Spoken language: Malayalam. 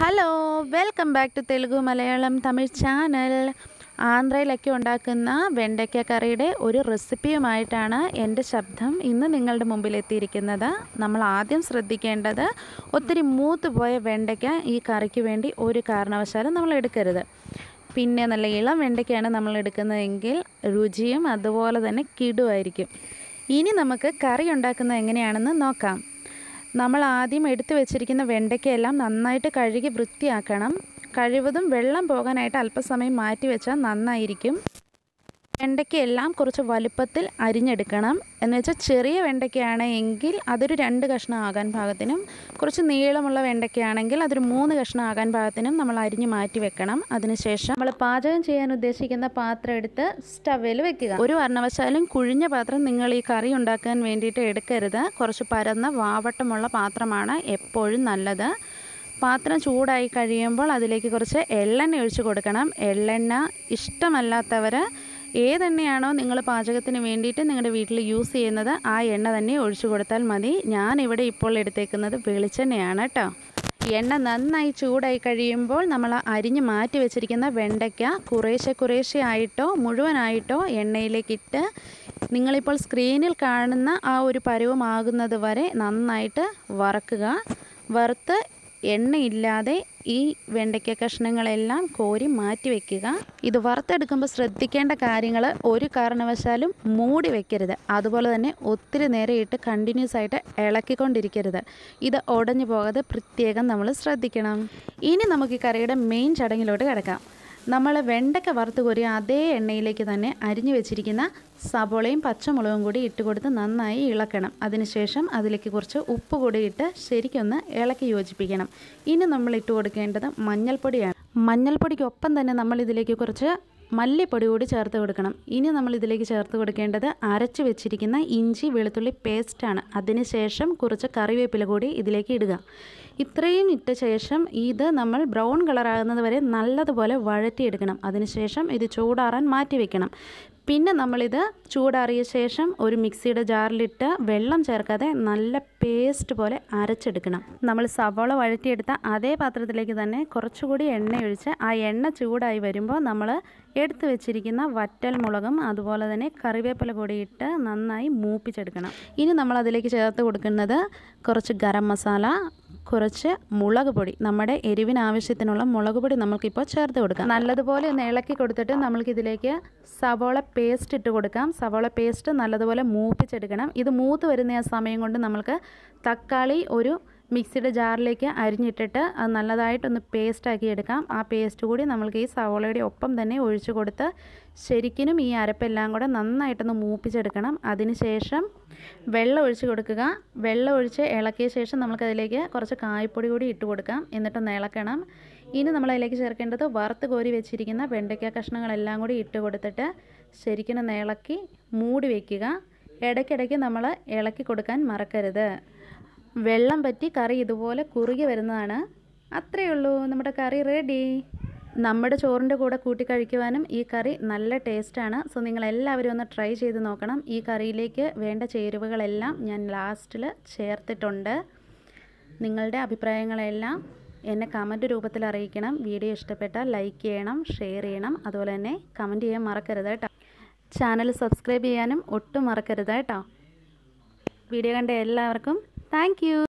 hello welcome back to Telugu Malayalam Tamil channel ആന്ധ്രയിലൊക്കെ ഉണ്ടാക്കുന്ന വെണ്ടയ്ക്ക കറിയുടെ ഒരു റെസിപ്പിയുമായിട്ടാണ് എൻ്റെ ശബ്ദം ഇന്ന് നിങ്ങളുടെ മുമ്പിൽ എത്തിയിരിക്കുന്നത് നമ്മൾ ആദ്യം ശ്രദ്ധിക്കേണ്ടത് ഒത്തിരി മൂത്ത് പോയ വെണ്ടയ്ക്ക ഈ കറിക്ക് വേണ്ടി ഒരു കാരണവശാലും നമ്മൾ എടുക്കരുത് പിന്നെ നല്ല ഇളം വെണ്ടയ്ക്കയാണ് നമ്മൾ എടുക്കുന്നതെങ്കിൽ രുചിയും അതുപോലെ തന്നെ കിടുമായിരിക്കും ഇനി നമുക്ക് കറി ഉണ്ടാക്കുന്നത് എങ്ങനെയാണെന്ന് നോക്കാം നമ്മൾ ആദ്യം എടുത്തു വെച്ചിരിക്കുന്ന വെണ്ടയ്ക്കയെല്ലാം നന്നായിട്ട് കഴുകി വൃത്തിയാക്കണം കഴിവതും വെള്ളം പോകാനായിട്ട് അല്പസമയം മാറ്റി വെച്ചാൽ നന്നായിരിക്കും വെണ്ടയ്ക്കയെല്ലാം കുറച്ച് വലുപ്പത്തിൽ അരിഞ്ഞെടുക്കണം എന്ന് വെച്ചാൽ ചെറിയ വെണ്ടയ്ക്കയാണ് എങ്കിൽ അതൊരു രണ്ട് കഷ്ണം ആകാൻ പാകത്തിനും കുറച്ച് നീളമുള്ള വെണ്ടയ്ക്കയാണെങ്കിൽ അതൊരു മൂന്ന് കഷ്ണം ആകാൻ പാകത്തിനും നമ്മൾ അരിഞ്ഞ് മാറ്റി വെക്കണം അതിനുശേഷം നമ്മൾ പാചകം ചെയ്യാൻ ഉദ്ദേശിക്കുന്ന പാത്രം എടുത്ത് സ്റ്റവിൽ വെക്കുക ഒരു കാരണവശാലും കുഴിഞ്ഞ പാത്രം നിങ്ങൾ ഈ കറി ഉണ്ടാക്കാൻ വേണ്ടിയിട്ട് എടുക്കരുത് കുറച്ച് പരന്ന വാവട്ടമുള്ള പാത്രമാണ് എപ്പോഴും നല്ലത് പാത്രം ചൂടായി കഴിയുമ്പോൾ അതിലേക്ക് കുറച്ച് എള്ളെണ്ണ ഒഴിച്ച് കൊടുക്കണം എള്ളെണ്ണ ഇഷ്ടമല്ലാത്തവർ ഏതെണ്ണയാണോ നിങ്ങൾ പാചകത്തിന് വേണ്ടിയിട്ട് നിങ്ങളുടെ വീട്ടിൽ യൂസ് ചെയ്യുന്നത് ആ എണ്ണ തന്നെ ഒഴിച്ചു കൊടുത്താൽ മതി ഞാനിവിടെ ഇപ്പോൾ എടുത്തേക്കുന്നത് വെളിച്ചെണ്ണയാണ് കേട്ടോ എണ്ണ നന്നായി ചൂടായി കഴിയുമ്പോൾ നമ്മൾ അരിഞ്ഞ് മാറ്റി വെച്ചിരിക്കുന്ന വെണ്ടയ്ക്ക കുറേശ്ശെ കുറേശ്ശെ ആയിട്ടോ മുഴുവനായിട്ടോ എണ്ണയിലേക്കിട്ട് നിങ്ങളിപ്പോൾ സ്ക്രീനിൽ കാണുന്ന ആ ഒരു പരുവമാകുന്നത് വരെ നന്നായിട്ട് വറക്കുക വറുത്ത് എണ്ണയില്ലാതെ ഈ വെണ്ടയ്ക്ക കഷ്ണങ്ങളെല്ലാം കോരി മാറ്റി വെക്കുക ഇത് വറുത്തെടുക്കുമ്പോൾ ശ്രദ്ധിക്കേണ്ട കാര്യങ്ങൾ ഒരു കാരണവശാലും മൂടി വെക്കരുത് അതുപോലെ തന്നെ ഒത്തിരി നേരം ഇട്ട് കണ്ടിന്യൂസ് ആയിട്ട് ഇളക്കിക്കൊണ്ടിരിക്കരുത് ഇത് ഉടഞ്ഞു പോകാതെ പ്രത്യേകം നമ്മൾ ശ്രദ്ധിക്കണം ഇനി നമുക്ക് ഈ കറിയുടെ മെയിൻ ചടങ്ങിലോട്ട് കിടക്കാം നമ്മൾ വെണ്ടയ്ക്ക വറുത്ത് കോരിയ അതേ എണ്ണയിലേക്ക് തന്നെ അരിഞ്ഞു വെച്ചിരിക്കുന്ന സബോളയും പച്ചമുളകും കൂടി ഇട്ട് കൊടുത്ത് നന്നായി ഇളക്കണം അതിനുശേഷം അതിലേക്ക് കുറച്ച് ഉപ്പ് കൂടി ഇട്ട് ശരിക്കൊന്ന് ഇളക്കി യോജിപ്പിക്കണം ഇനി നമ്മൾ ഇട്ട് കൊടുക്കേണ്ടത് മഞ്ഞൾപ്പൊടിയാണ് മഞ്ഞൾപ്പൊടിക്കൊപ്പം തന്നെ നമ്മൾ ഇതിലേക്ക് കുറച്ച് മല്ലിപ്പൊടി കൂടി ചേർത്ത് കൊടുക്കണം ഇനി നമ്മൾ ഇതിലേക്ക് ചേർത്ത് കൊടുക്കേണ്ടത് അരച്ച് വെച്ചിരിക്കുന്ന ഇഞ്ചി വെളുത്തുള്ളി പേസ്റ്റാണ് അതിനുശേഷം കുറച്ച് കറിവേപ്പില കൂടി ഇതിലേക്ക് ഇടുക ഇത്രയും ഇട്ട ശേഷം ഇത് നമ്മൾ ബ്രൗൺ കളറാകുന്നത് വരെ നല്ലതുപോലെ വഴറ്റിയെടുക്കണം അതിനുശേഷം ഇത് ചൂടാറാൻ മാറ്റി വെക്കണം പിന്നെ നമ്മളിത് ചൂടാറിയ ശേഷം ഒരു മിക്സിയുടെ ജാറിലിട്ട് വെള്ളം ചേർക്കാതെ നല്ല പേസ്റ്റ് പോലെ അരച്ചെടുക്കണം നമ്മൾ സവോള വഴറ്റിയെടുത്ത അതേ പാത്രത്തിലേക്ക് തന്നെ കുറച്ചുകൂടി എണ്ണ ഒഴിച്ച് ആ എണ്ണ ചൂടായി വരുമ്പോൾ നമ്മൾ എടുത്തു വെച്ചിരിക്കുന്ന വറ്റൽ മുളകും അതുപോലെ തന്നെ കറിവേപ്പില കൂടി ഇട്ട് നന്നായി മൂപ്പിച്ചെടുക്കണം ഇനി നമ്മൾ അതിലേക്ക് ചേർത്ത് കൊടുക്കുന്നത് കുറച്ച് ഗരം മസാല കുറച്ച് മുളക് പൊടി നമ്മുടെ എരിവിന് ആവശ്യത്തിനുള്ള മുളക് പൊടി നമുക്കിപ്പോൾ ചേർത്ത് കൊടുക്കാം നല്ലതുപോലെ ഒന്ന് ഇളക്കി കൊടുത്തിട്ട് നമ്മൾക്കിതിലേക്ക് സവോള പേസ്റ്റ് ഇട്ട് കൊടുക്കാം സവോള പേസ്റ്റ് നല്ലതുപോലെ മൂപ്പിച്ചെടുക്കണം ഇത് മൂത്ത് വരുന്ന ആ സമയം കൊണ്ട് നമ്മൾക്ക് തക്കാളി ഒരു മിക്സിയുടെ ജാറിലേക്ക് അരിഞ്ഞിട്ടിട്ട് അത് നല്ലതായിട്ടൊന്ന് പേസ്റ്റാക്കി എടുക്കാം ആ പേസ്റ്റ് കൂടി നമ്മൾക്ക് ഈ സവോളയുടെ ഒപ്പം തന്നെ ഒഴിച്ചു കൊടുത്ത് ശരിക്കിനും ഈ അരപ്പെല്ലാം കൂടെ നന്നായിട്ടൊന്ന് മൂപ്പിച്ചെടുക്കണം അതിനുശേഷം വെള്ളം ഒഴിച്ച് കൊടുക്കുക വെള്ളം ഒഴിച്ച് ഇളക്കിയ ശേഷം നമുക്കതിലേക്ക് കുറച്ച് കായ്പ്പൊടി കൂടി ഇട്ട് കൊടുക്കാം എന്നിട്ടൊന്ന് ഇളക്കണം ഇനി നമ്മൾ അതിലേക്ക് ചേർക്കേണ്ടത് വറുത്ത് കോരി വെച്ചിരിക്കുന്ന വെണ്ടയ്ക്ക കഷ്ണങ്ങളെല്ലാം കൂടി ഇട്ട് കൊടുത്തിട്ട് ശരിക്കും ഇളക്കി മൂടി വയ്ക്കുക ഇടയ്ക്കിടയ്ക്ക് നമ്മൾ ഇളക്കി കൊടുക്കാൻ മറക്കരുത് വെള്ളം പറ്റി കറി ഇതുപോലെ കുറുകി വരുന്നതാണ് അത്രയേ ഉള്ളൂ നമ്മുടെ കറി റെഡി നമ്മുടെ ചോറിൻ്റെ കൂടെ കൂട്ടി കഴിക്കുവാനും ഈ കറി നല്ല ടേസ്റ്റാണ് സോ നിങ്ങൾ എല്ലാവരും ഒന്ന് ട്രൈ ചെയ്ത് നോക്കണം ഈ കറിയിലേക്ക് വേണ്ട ചേരുവകളെല്ലാം ഞാൻ ലാസ്റ്റിൽ ചേർത്തിട്ടുണ്ട് നിങ്ങളുടെ അഭിപ്രായങ്ങളെല്ലാം എന്നെ കമൻറ്റ് രൂപത്തിൽ അറിയിക്കണം വീഡിയോ ഇഷ്ടപ്പെട്ടാൽ ലൈക്ക് ചെയ്യണം ഷെയർ ചെയ്യണം അതുപോലെ തന്നെ കമൻറ്റ് ചെയ്യാൻ മറക്കരുത് കേട്ടോ ചാനൽ സബ്സ്ക്രൈബ് ചെയ്യാനും ഒട്ടും മറക്കരുത് കേട്ടോ വീഡിയോ കണ്ട എല്ലാവർക്കും താങ്ക്